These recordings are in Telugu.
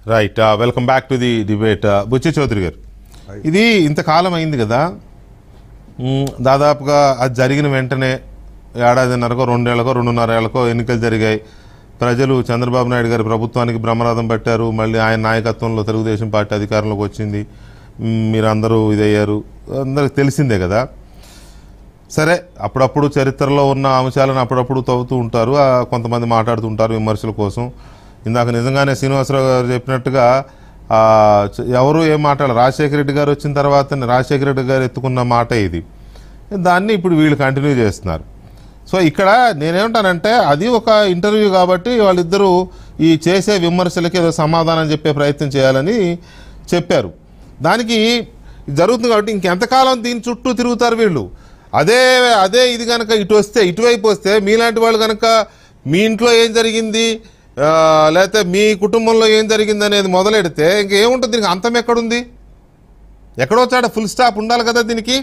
Right welcome back to the debate Butchi Chowdary గారు ఇది ఇంతకాలం అయింది కదా మ్, దాదాపుగా అది జరిగిన వెంటనే ఏడాదిన్నరకో రెండేళ్లకో రెండున్నర ఏళ్ళకో ఎన్నికలు జరిగాయి ప్రజలు చంద్రబాబు నాయుడు గారి ప్రభుత్వానికి బ్రహ్మరథం పట్టారు మళ్ళీ ఆయన నాయకత్వంలో తెలుగుదేశం పార్టీ అధికారంలోకి వచ్చింది మ్, మీరందరూ ఇదయ్యారు అందరికి తెలిసిందే కదా సరే అప్పుడప్పుడు చరిత్రలో ఉన్న అంశాలను అప్పుడప్పుడు తవ్వుతూ ఉంటారు ఆ, కొంతమంది మాట్లాడుతుంటారు విమర్శల కోసం ఇందాక నిజంగానే శ్రీనివాసరావు గారు చెప్పినట్టుగా ఆ, చ- ఎవరు ఏం మాట్లాడారు రాజశేఖర రెడ్డి గారు వచ్చిన తర్వాత రాజశేఖర రెడ్డి గారు ఎత్తుకున్న మాట ఇది దాన్ని ఇప్పుడు వీళ్ళు కంటిన్యూ చేస్తున్నారు సో ఇక్కడ నేనేమంటానంటే అది ఒక ఇంటర్వ్యూ కాబట్టి వాళ్ళిద్దరూ ఈ చేసే విమర్శలకి ఏదో సమాధానం చెప్పే ప్రయత్నం చేయాలని చెప్పారు దానికి ఇది జరుగుతుంది కాబట్టి ఇంకెంతకాలం దీని చుట్టూ తిరుగుతారు వీళ్ళు అదే అదే ఇది కనుక ఇటు వస్తే ఇటువైపు వస్తే మీలాంటి వాళ్ళు కనుక మీ ఇంట్లో ఏం జరిగింది ఆ, లేకపోతే మీ కుటుంబంలో ఏం జరిగింది అనేది మొదలెడితే ఇంకేముంటుంది దీనికి అంతం ఎక్కడుంది ఎక్కడో చాట ఫుల్ స్టాప్ ఉండాలి కదా దీనికి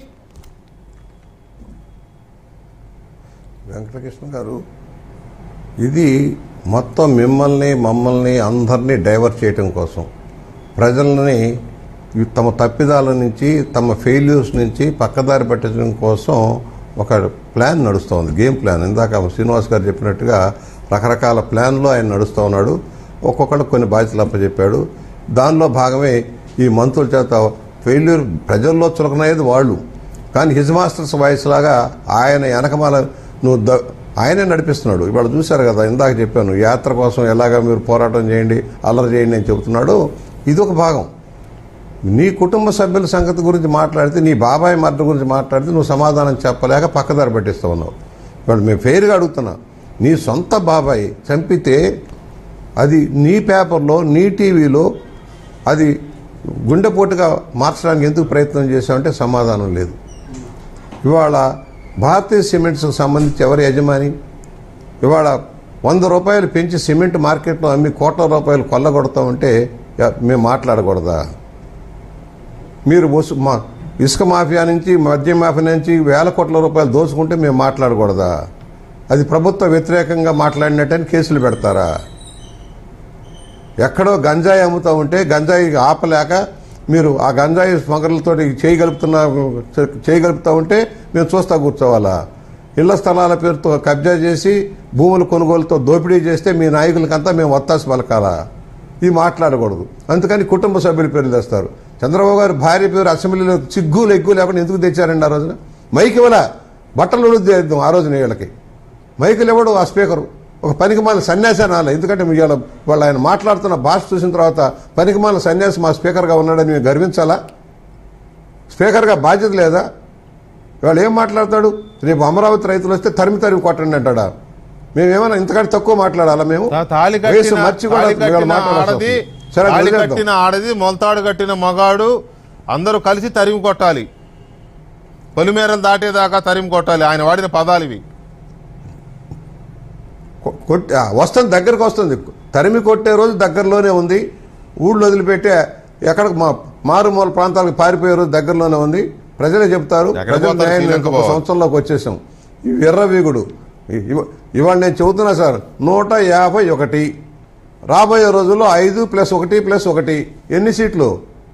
వెంకటకృష్ణ గారు ఇది మొత్తం మిమ్మల్ని మమ్మల్ని అందరినీ డైవర్ట్ చేయటం కోసం ప్రజల్ని ఈ తమ తప్పిదాల నుంచి తమ ఫెయిల్యూర్స్ నుంచి పక్కదారి పట్టించడం కోసం ఒక ప్లాన్ నడుస్తోంది గేమ్ ప్లాన్ ఇందాక శ్రీనివాస్ గారు చెప్పినట్టుగా రకరకాల ప్లాన్లో ఆయన నడుస్తూ ఉన్నాడు ఒక్కొక్కడు కొన్ని బాధ్యతలు అప్పచెప్పాడు దానిలో భాగమే ఈ మంత్రుల చేత ఫెయిల్యూర్ ప్రజల్లో చులకనయ్యేది వాళ్ళు కానీ హిజ్ మాస్టర్స్ వాయిస్ లాగా ఆయన వెనకమాల నువ్వు ద ఆయనే నడిపిస్తున్నాడు ఇవాళ చూశారు కదా ఇందాక చెప్పాను యాత్ర కోసం ఎలాగా మీరు పోరాటం చేయండి అల్లరి చేయండి అని చెబుతున్నాడు ఇది ఒక భాగం నీ కుటుంబ సభ్యుల సంగతి గురించి మాట్లాడితే నీ బాబాయ్ మర్డర్ గురించి మాట్లాడితే నువ్వు సమాధానం చెప్పలేక పక్కదారి పట్టిస్తూ ఉన్నావు ఇవాళ మేము ఫెయిర్గా అడుగుతున్నా నీ సొంత బాబాయ్ చంపితే అది నీ పేపర్లో నీ టీవీలో అది గుండెపోటుగా మార్చడానికి ఎందుకు ప్రయత్నం చేశావంటే సమాధానం లేదు ఇవాళ భారతీయ సిమెంట్స్కి సంబంధించి ఎవరి యజమాని ఇవాళ వంద రూపాయలు పెంచి సిమెంట్ మార్కెట్లో అమ్మి కోట్ల రూపాయలు కొల్లగొడతా ఉంటే ఎ- మేము మాట్లాడకూడదా మీరు వసు మా ఇసుక మాఫియా నుంచి మద్యం మాఫియా నుంచి వేల కోట్ల రూపాయలు దోచుకుంటే మేము మాట్లాడకూడదా అది ప్రభుత్వ వ్యతిరేకంగా మాట్లాడినట్టని కేసులు పెడతారా ఎక్కడో గంజాయి అమ్ముతూ ఉంటే గంజాయి ఆపలేక మీరు ఆ గంజాయి స్మగ్లర్లతో చేయగలుపుతున్న చేయగలుపుతూ ఉంటే మేము చూస్తా కూర్చోవాలా ఇళ్ల స్థలాల పేరుతో కబ్జా చేసి భూముల కొనుగోలుతో దోపిడీ చేస్తే మీ నాయకులకంతా మేము ఒత్తాసి పలకాలా ఇది మాట్లాడకూడదు అందుకని కుటుంబ సభ్యుల పేర్లు తెస్తారు చంద్రబాబు గారు భార్య పేరు అసెంబ్లీలో సిగ్గు లెగ్గు లేకుండా ఎందుకు తెచ్చారండి ఆ రోజున మైకి వల్ల బట్టలు ఉడుద్దేద్దాం ఆ రోజున వీళ్ళకి మైకులు ఇవ్వడు ఆ స్పీకరు ఒక పనికిమాల సన్యాసి అనాలి ఎందుకంటే మీ ఇవాళ వాళ్ళు ఆయన మాట్లాడుతున్న భాష చూసిన తర్వాత పనికిమాల సన్యాసి మా స్పీకర్గా ఉన్నాడని మేము గర్వించాలా స్పీకర్గా బాధ్యత లేదా ఇవాళ ఏం మాట్లాడతాడు రేపు అమరావతి రైతులు వస్తే తరిమి తరిమి కొట్టండి అంటాడా మేమేమైనా ఇంతకంటే తక్కువ మాట్లాడాలా మేము తా- తాళి వయసు కట్టిన మర్చి కూడా తాళి ఇవాళ కట్టిన మాట్లాడాల్సి ఆడది వస్తుంది. సరే, తాళి వదిలేద్దాం. కట్టిన ఆడది మొలతాడు కట్టిన మగాడు అందరూ కలిసి తరిమి కొట్టాలి పొలిమేరలు దాటేదాకా తరిమి కొట్టాలి ఆయన వాడిన పదాలు ఇవి కొ- కొట్టి ఆ, వస్తుంది దగ్గరకు వస్తుంది తరిమి కొట్టే రోజు దగ్గరలోనే ఉంది ఊళ్ళో వదిలిపెట్టే ఎక్కడ మా మారుమూల ప్రాంతాలకు పారిపోయే రోజు దగ్గరలోనే ఉంది ప్రజలే చెప్తారు ఎక్కడ ప్రజల పోతారు? న్యాయం శ్రీలంక ఒక పోవాలి. సంవత్సరంలోకి వచ్చేసాం ఈ ఎర్రవీగుడు ఇ- ఇవ- ఇవాళ నేను చెబుతున్నా సార్ నూట యాభై ఒకటి రాబోయే రోజుల్లో ఐదు ప్లస్ ఒకటి ప్లస్ ఒకటి ఎన్ని సీట్లు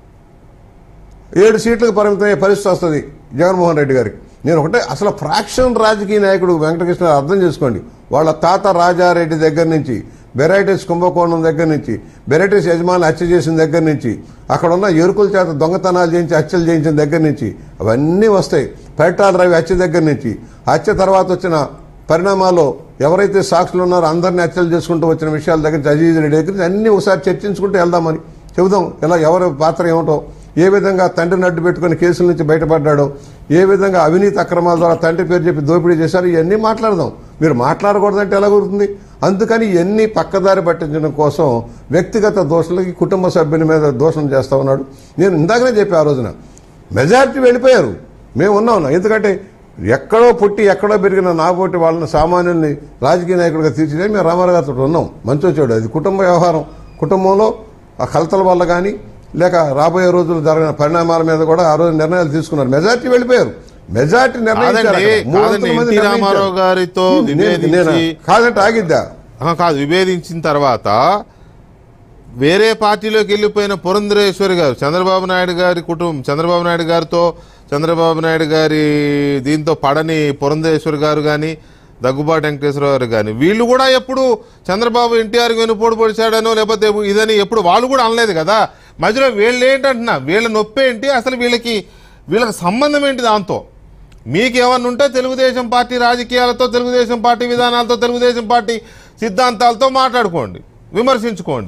ఏడు సీట్లకు పరిమితమయ్యే పరిస్థితి వస్తుంది జగన్మోహన్ రెడ్డి గారికి నేను ఒకటే అసలు ఫ్రాక్షన్ రాజకీయ నాయకుడు వెంకటకృష్ణ గారు అర్థం చేసుకోండి వాళ్ళ తాత రాజారెడ్డి దగ్గర నుంచి వెరైటీస్ కుంభకోణం దగ్గర నుంచి వెరైటీస్ యజమానులు హత్య చేసిన దగ్గర నుంచి అక్కడ ఉన్న ఎరుకుల చేత దొంగతనాలు చేయించి హత్యలు చేయించిన దగ్గర నుంచి అవన్నీ వస్తాయి పరిటాల రవి హత్య దగ్గర నుంచి హత్య తర్వాత వచ్చిన పరిణామాలు ఎవరైతే సాక్షులు ఉన్నారో అందరినీ హత్యలు చేసుకుంటూ వచ్చిన విషయాల దగ్గర నుంచి అజీజ్ రెడ్డి దగ్గర నుంచి అన్ని ఒకసారి చర్చించుకుంటూ వెళ్దామని చెబుదాం ఎలా ఎవరి పాత్ర ఏమిటో ఏ విధంగా తండ్రిని అడ్డు పెట్టుకుని కేసుల నుంచి బయటపడ్డాడో ఏ విధంగా అవినీతి అక్రమాల ద్వారా తండ్రి పేరు చెప్పి దోపిడీ చేశారు ఇవన్నీ మాట్లాడదాం మీరు మాట్లాడకూడదంటే ఎలా కుదురుతుంది అందుకని ఇవన్నీ పక్కదారి పట్టించడం కోసం వ్యక్తిగత దోషులకి కుటుంబ సభ్యుల మీద దోషం చేస్తా ఉన్నాడు నేను ఇందాకనే చెప్పి ఆ రోజున మెజారిటీ వెళ్ళిపోయారు మేము ఉన్నాం ఎందుకంటే ఎక్కడో పుట్టి ఎక్కడో పెరిగిన నాబోటి వాళ్ళని సామాన్యుల్ని రాజకీయ నాయకుడిగా తీర్చిదే మేము రామారావు గారితో ఉన్నాం మంచో చెడు అది కుటుంబ వ్యవహారం కుటుంబంలో ఆ కలతల వల్ల కానీ లేక రాబోయే రోజులు జరిగిన పరిణామాల మీద కూడా ఆ రోజు నిర్ణయాలు తీసుకున్నారు మెజార్టీ వెళ్ళిపోయారు మెజార్టీ నిర్ణయించారు కాదండి, అక్కడ. మూడు వందల కాదండి, మంది ఎన్టీ నిర్ణయించారు. రామారావు గారితో నేను- నేను- విభేదించి- కాదంటే ఆగిద్దా ఆహా, కాదు విభేదించిన తర్వాత వేరే పార్టీలోకి వెళ్ళిపోయిన పురంధరేశ్వరి గారు చంద్రబాబు నాయుడు గారి కుటుంబం చంద్రబాబు నాయుడు గారితో చంద్రబాబు నాయుడు గారి దీంతో పడని పురంధరేశ్వరి గారు కానీ దగ్గుబాటి వెంకటేశ్వర గారు కానీ వీళ్ళు కూడా ఎప్పుడు చంద్రబాబు ఎన్టీఆర్ వెనుపోటు పొడిచాడనో లేకపోతే ఇదని ఎప్పుడు వాళ్ళు కూడా అనలేదు కదా మధ్యలో వీళ్ళు ఏంటంటున్నా వీళ్ళ నొప్పి ఏంటి అసలు వీళ్ళకి వీళ్ళకి సంబంధం ఏంటి దాంతో మీకేమన్నా ఉంటే తెలుగుదేశం పార్టీ రాజకీయాలతో తెలుగుదేశం పార్టీ విధానాలతో తెలుగుదేశం పార్టీ సిద్ధాంతాలతో మాట్లాడుకోండి విమర్శించుకోండి